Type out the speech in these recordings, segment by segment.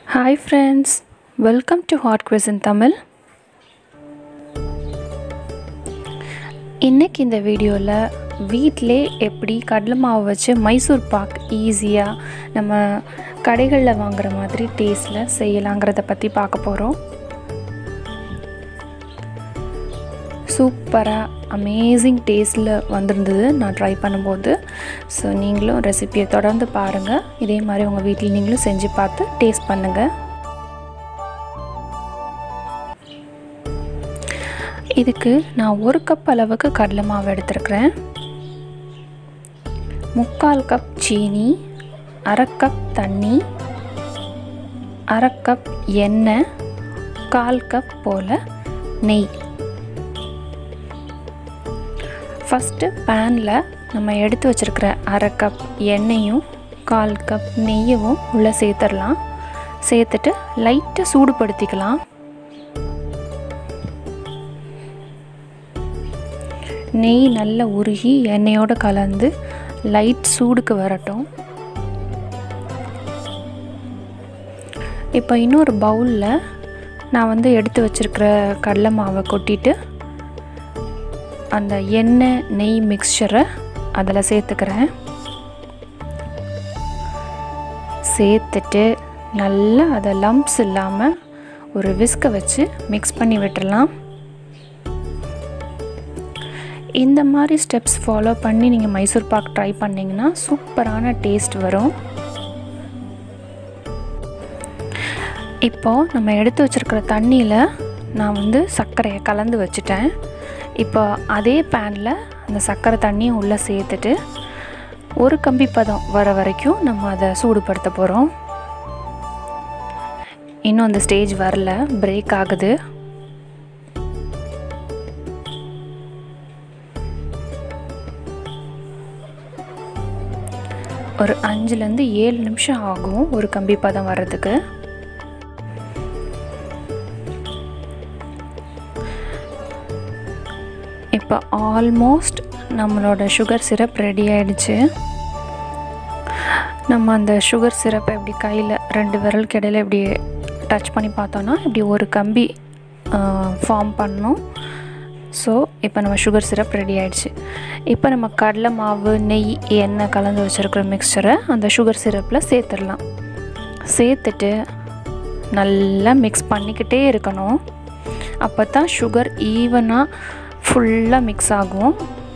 hi friends welcome to hot quiz in Tamil இன்றைக்கி இந்த வீடியோவில் வீட்டிலே எப்படி கடலை மாவு வச்சு மைசூர் பாக் ஈஸியாக நம்ம கடைகளில் வாங்குற மாதிரி டேஸ்ட்டில் செய்யலாங்கிறத பற்றி பார்க்க போகிறோம் சூப்பராக அமேசிங் டேஸ்ட்டில் வந்திருந்தது நான் ட்ரை பண்ணும்போது ஸோ நீங்களும் ரெசிப்பியை தொடர்ந்து பாருங்கள் இதே மாதிரி உங்கள் வீட்டில் நீங்களும் செஞ்சு பார்த்து டேஸ்ட் பண்ணுங்கள் இதுக்கு நான் ஒரு கப் அளவுக்கு கடலை மாவு எடுத்துருக்கிறேன் முக்கால் கப் சீனி அரை கப் தண்ணி அரை கப் எண்ணெய் கால் கப் போல் நெய் ஃபஸ்ட்டு பேனில் நம்ம எடுத்து வச்சுருக்கிற அரை கப் எண்ணெயும் கால் கப் நெய்யவும் உள்ளே சேர்த்துடலாம் சேர்த்துட்டு லைட்டாக சூடுபடுத்திக்கலாம் நெய் நல்லா உருகி எண்ணெயோடு கலந்து லைட் சூடுக்கு வரட்டும் இப்போ இன்னொரு பவுலில் நான் வந்து எடுத்து வச்சுருக்கிற கடலை மாவை கொட்டிட்டு அந்த எண்ணெய் நெய் மிக்சரை அதில் சேர்த்துக்கிறேன் சேர்த்துட்டு நல்லா அதை லம்ப்ஸ் இல்லாமல் ஒரு விஸ்கை வச்சு மிக்ஸ் பண்ணி விட்டுடலாம் இந்த மாதிரி ஸ்டெப்ஸ் ஃபாலோ பண்ணி நீங்கள் மைசூர் பாக் ட்ரை பண்ணிங்கன்னா சூப்பரான டேஸ்ட் வரும் இப்போது நம்ம எடுத்து வச்சுருக்கிற தண்ணியில் நான் வந்து சர்க்கரையை கலந்து வச்சுட்டேன் இப்போ அதே பேனில் அந்த சர்க்கரை தண்ணியை உள்ளே சேர்த்துட்டு ஒரு கம்பி பதம் வர வரைக்கும் நம்ம அதை சூடுபடுத்த போகிறோம் இன்னும் அந்த ஸ்டேஜ் வரல பிரேக் ஆகுது ஒரு அஞ்சுலேருந்து ஏழு நிமிஷம் ஆகும் ஒரு கம்பி பதம் வர்றதுக்கு இப்போ ஆல்மோஸ்ட் நம்மளோட சுகர் சிரப் ரெடி ஆயிடுச்சு நம்ம அந்த சுகர் சிரப்பை இப்படி கையில் ரெண்டு விரல் கிடையில இப்படி டச் பண்ணி பார்த்தோன்னா இப்படி ஒரு கம்பி ஃபார்ம் பண்ணணும் ஸோ இப்போ நம்ம சுகர் சிரப் ரெடி ஆகிடுச்சு இப்போ நம்ம கடலை மாவு நெய் எண்ணெய் கலந்து வச்சுருக்கிற மிக்சரை அந்த சுகர் சிரப்பில் சேர்த்துடலாம் சேர்த்துட்டு நல்லா மிக்ஸ் பண்ணிக்கிட்டே இருக்கணும் அப்போ தான் சுகர் ஈவனாக ஃபுல்லாக மிக்ஸ் ஆகும்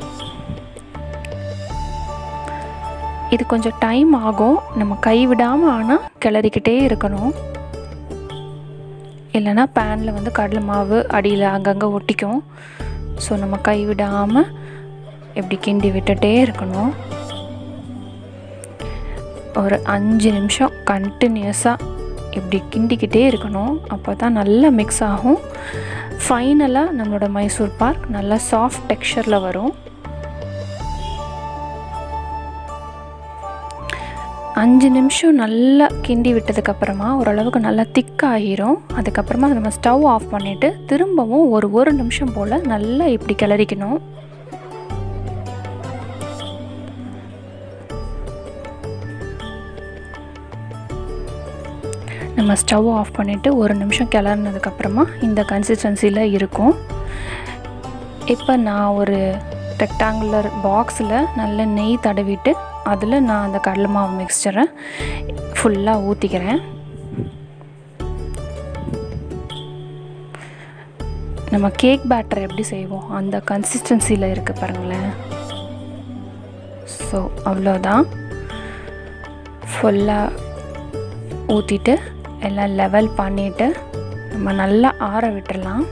இது கொஞ்சம் டைம் ஆகும் நம்ம கை விடாமல் ஆனால் கிளறிக்கிட்டே இருக்கணும் இல்லைனா பேனில் வந்து கடலை மாவு அடியில் அங்கங்கே ஒட்டிக்கும் ஸோ நம்ம கை விடாமல் இப்படி கிண்டி விட்டுட்டே இருக்கணும் ஒரு அஞ்சு நிமிஷம் கண்டினியூஸாக இப்படி கிண்டிக்கிட்டே இருக்கணும் அப்போ தான் நல்லா மிக்ஸ் ஆகும் ஃபைனலாக நம்மளோட மைசூர் பாக் நல்லா சாஃப்ட் டெக்ஸ்சரில் வரும் அஞ்சு நிமிஷம் நல்லா கிண்டி விட்டதுக்கப்புறமா ஓரளவுக்கு நல்லா திக்காகிரும் அதுக்கப்புறமா நம்ம ஸ்டவ் ஆஃப் பண்ணிவிட்டு திரும்பவும் ஒரு ஒரு நிமிஷம் போல் நல்லா இப்படி கிளறிக்கணும் நம்ம ஸ்டவ் ஆஃப் பண்ணிவிட்டு ஒரு நிமிஷம் கிளறினதுக்கப்புறமா இந்த கன்சிஸ்டன்சியில் இருக்கும் இப்போ நான் ஒரு ரெக்டாங்குலர் பாக்ஸில் நல்ல நெய் தடவிட்டு அதில் நான் அந்த கடலை மாவு மிக்சரை ஃபுல்லாக ஊற்றிக்கிறேன் நம்ம கேக் பேட்டர் எப்படி செய்வோம் அந்த கன்சிஸ்டன்சியில் இருக்குது பாருங்களேன் ஸோ அவ்வளோதான் ஃபுல்லாக ஊற்றிட்டு எல்லாம் லெவல் பண்ணிவிட்டு நம்ம நல்லா ஆற விட்டுடலாம்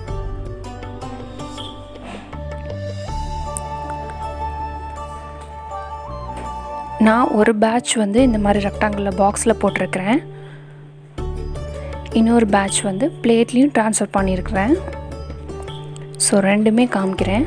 நான் ஒரு பேட்ச் வந்து இந்த மாதிரி ரெக்டாங்குலர் பாக்ஸில் போட்டிருக்கிறேன் இன்னொரு பேட்ச் வந்து பிளேட்லேயும் ட்ரான்ஸ்ஃபர் பண்ணியிருக்கிறேன் ஸோ ரெண்டுமே காமிக்கிறேன்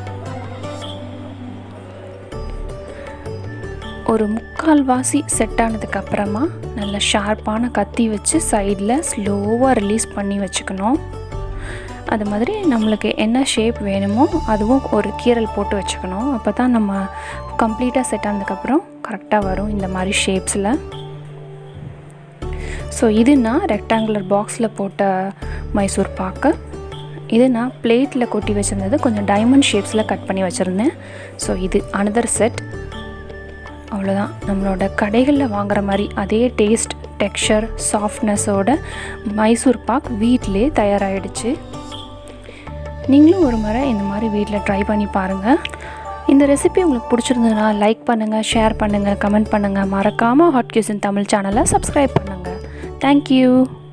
ஒரு முக்கால் வாசி செட் ஆனதுக்கப்புறமா நல்ல ஷார்ப்பான கத்தி வச்சு சைடில் ஸ்லோவாக ரிலீஸ் பண்ணி வச்சுக்கணும் அது மாதிரி நம்மளுக்கு என்ன ஷேப் வேணுமோ அதுவும் ஒரு கீரல் போட்டு வச்சுக்கணும் அப்போ தான் நம்ம கம்ப்ளீட்டாக செட் ஆனதுக்கப்புறம் கரெக்டாக வரும் இந்த மாதிரி ஷேப்ஸில் ஸோ இது நான் ரெக்டாங்குலர் பாக்ஸில் போட்ட மைசூர் பாக்கு இது நான் பிளேட்டில் கொட்டி வச்சுருந்தது கொஞ்சம் டைமண்ட் ஷேப்ஸில் கட் பண்ணி வச்சுருந்தேன் ஸோ இது அனதர் செட் அவ்வளோதான் நம்மளோட கடைகளில் வாங்குற மாதிரி அதே டேஸ்ட் டெக்ஸ்சர் சாஃப்ட்னஸோட மைசூர் பாக் வீட்டிலே தயாராகிடுச்சு நீங்களும் ஒரு முறை இந்த மாதிரி வீட்டில் ட்ரை பண்ணி பாருங்கள் இந்த ரெசிபி உங்களுக்கு பிடிச்சிருந்ததுன்னா லைக் பண்ணுங்கள் ஷேர் பண்ணுங்கள் கமெண்ட் பண்ணுங்கள் மறக்காமல் ஹாட் கியூஸ் இன் தமிழ் சேனலை சப்ஸ்கிரைப் பண்ணுங்கள் தேங்க்யூ